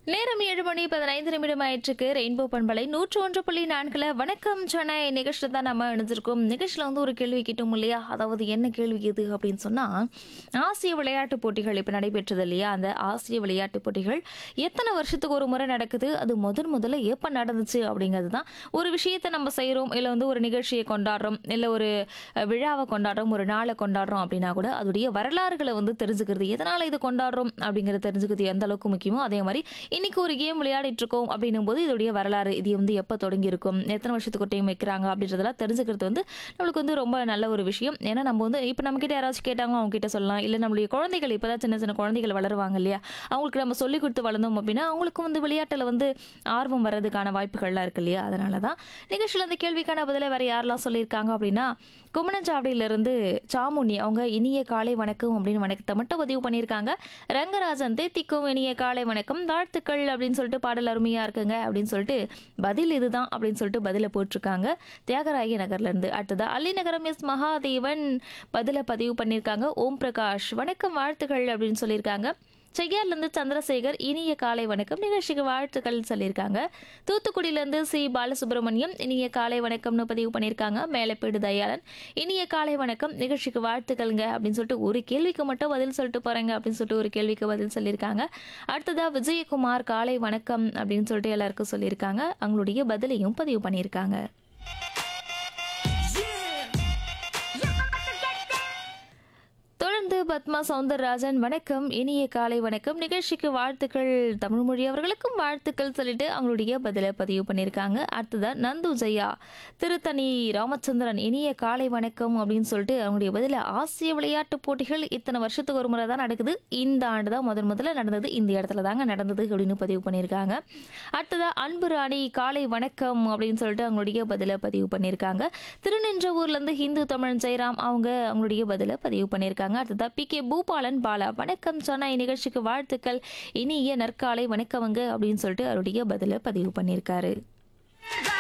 நேரம் ஏழு மணி பதினைந்து நிமிடம் ஆயிற்றுக்கு ரெயின்போ பண்பலை நூற்று ஒன்று புள்ளி நான்குல வணக்கம் சென்னை நிகழ்ச்சியில் தான் நம்ம இணைஞ்சிருக்கோம் நிகழ்ச்சியில் வந்து ஒரு கேள்வி கேட்டோம் இல்லையா அதாவது என்ன கேள்வி இது அப்படின்னு சொன்னால் ஆசிய விளையாட்டுப் போட்டிகள் இப்போ நடைபெற்றது இல்லையா அந்த ஆசிய விளையாட்டுப் போட்டிகள் எத்தனை வருஷத்துக்கு ஒரு முறை நடக்குது அது முதன் முதல்ல எப்போ நடந்துச்சு அப்படிங்கிறது தான் ஒரு விஷயத்தை நம்ம செய்கிறோம் இல்லை வந்து ஒரு நிகழ்ச்சியை கொண்டாடுறோம் இல்லை ஒரு அஹ், விழாவை கொண்டாடுறோம் ஒரு நாளை கொண்டாடுறோம் அப்படின்னா கூட அதோடைய வரலாறுகளை வந்து தெரிஞ்சுக்கிறது எதனால் இது கொண்டாடுறோம் அப்படிங்கிறத தெரிஞ்சுக்கிறது எந்த அளவுக்கு முக்கியமோ அதே மாதிரி இன்னைக்கு ஒரு கேம் விளையாடிட்டு இருக்கோம் அப்படின்னும் போது இதோடைய வரலாறு இது வந்து எப்போ தொடங்கி இருக்கும் எத்தனை வருஷத்துக்கு ஒரு டைம் வைக்கிறாங்க அப்படின்றதெல்லாம் தெரிஞ்சுக்கிறது வந்து நம்மளுக்கு வந்து ரொம்ப நல்ல ஒரு விஷயம் ஏன்னா நம்ம வந்து இப்போ நம்ம கிட்ட யாராச்சும் கேட்டாங்க அவங்க கிட்ட சொல்லலாம் இல்லை நம்மளுடைய குழந்தைகள் இப்போதான் சின்ன சின்ன குழந்தைகள் வளருவாங்க இல்லையா அவங்களுக்கு நம்ம சொல்லி கொடுத்து வளர்ந்தோம் அப்படின்னா அவங்களுக்கும் வந்து விளையாட்டில் வந்து ஆர்வம் வர்றதுக்கான வாய்ப்புகள்லாம் இருக்கு இல்லையா அதனால தான் நிகழ்ச்சியில் அந்த கேள்விக்கான பதிலை வேற யாரெல்லாம் சொல்லியிருக்காங்க அப்படின்னா குமணஞ்சாவடியிலிருந்து சாமுனி அவங்க இனிய காலை வணக்கம் அப்படின்னு வணக்கத்தை மட்டும் பதிவு பண்ணியிருக்காங்க ரங்கராஜன் தேத்திக்கும் இனிய காலை வணக்கம் வாழ்த்துக்கள் அப்படின்னு சொல்லிட்டு பாடல் அருமையா இருக்குங்க அப்படின்னு சொல்லிட்டு பதில் இதுதான் அப்படின்னு சொல்லிட்டு பதிலை போட்டிருக்காங்க தியாகராய நகர்ல இருந்து அடுத்ததா அள்ளிநகரம் எஸ் மகாதேவன் பதிலை பதிவு பண்ணியிருக்காங்க ஓம் பிரகாஷ் வணக்கம் வாழ்த்துக்கள் அப்படின்னு சொல்லியிருக்காங்க செய்யார்லேருந்து சந்திரசேகர் இனிய காலை வணக்கம் நிகழ்ச்சிக்கு வாழ்த்துக்கள் சொல்லியிருக்காங்க தூத்துக்குடியிலேருந்து சி பாலசுப்ரமணியம் இனிய காலை வணக்கம்னு பதிவு பண்ணியிருக்காங்க மேலப்பேடு தயாளன் இனிய காலை வணக்கம் நிகழ்ச்சிக்கு வாழ்த்துக்கள்ங்க அப்படின்னு சொல்லிட்டு ஒரு கேள்விக்கு மட்டும் பதில் சொல்லிட்டு போறேங்க அப்படின்னு சொல்லிட்டு ஒரு கேள்விக்கு பதில் சொல்லியிருக்காங்க அடுத்ததா விஜயகுமார் காலை வணக்கம் அப்படின்னு சொல்லிட்டு எல்லாருக்கும் சொல்லியிருக்காங்க அவங்களுடைய பதிலையும் பதிவு பண்ணியிருக்காங்க தொடர்ந்து பத்மா சவுந்தரராஜன் வணக்கம் இனிய காலை வணக்கம் நிகழ்ச்சிக்கு வாழ்த்துக்கள் தமிழ்மொழி அவர்களுக்கும் வாழ்த்துக்கள் சொல்லிட்டு அவங்களுடைய பதிலை பதிவு பண்ணியிருக்காங்க அடுத்ததா நந்து ஜெயா திருத்தணி ராமச்சந்திரன் இனிய காலை வணக்கம் அப்படின்னு சொல்லிட்டு அவங்களுடைய பதில ஆசிய விளையாட்டுப் போட்டிகள் இத்தனை வருஷத்துக்கு ஒரு முறை தான் நடக்குது இந்த ஆண்டு தான் முதன் முதல்ல நடந்தது இந்த இடத்துல தாங்க நடந்தது அப்படின்னு பதிவு பண்ணியிருக்காங்க அடுத்ததா அன்பு ராணி காலை வணக்கம் அப்படின்னு சொல்லிட்டு அவங்களுடைய பதிலை பதிவு பண்ணியிருக்காங்க திருநின்றவூர்லேருந்து ஹிந்து தமிழன் ஜெயராம் அவங்க அவங்களுடைய பதிலை பதிவு பண்ணியிருக்காங்க அடுத்ததா பி கே பூபாலன் பாலா வணக்கம் சொன்ன நிகழ்ச்சிக்கு வாழ்த்துக்கள் இனிய நற்காலை வணக்கவங்க அப்படின்னு சொல்லிட்டு அவருடைய பதிலை பதிவு பண்ணியிருக்காரு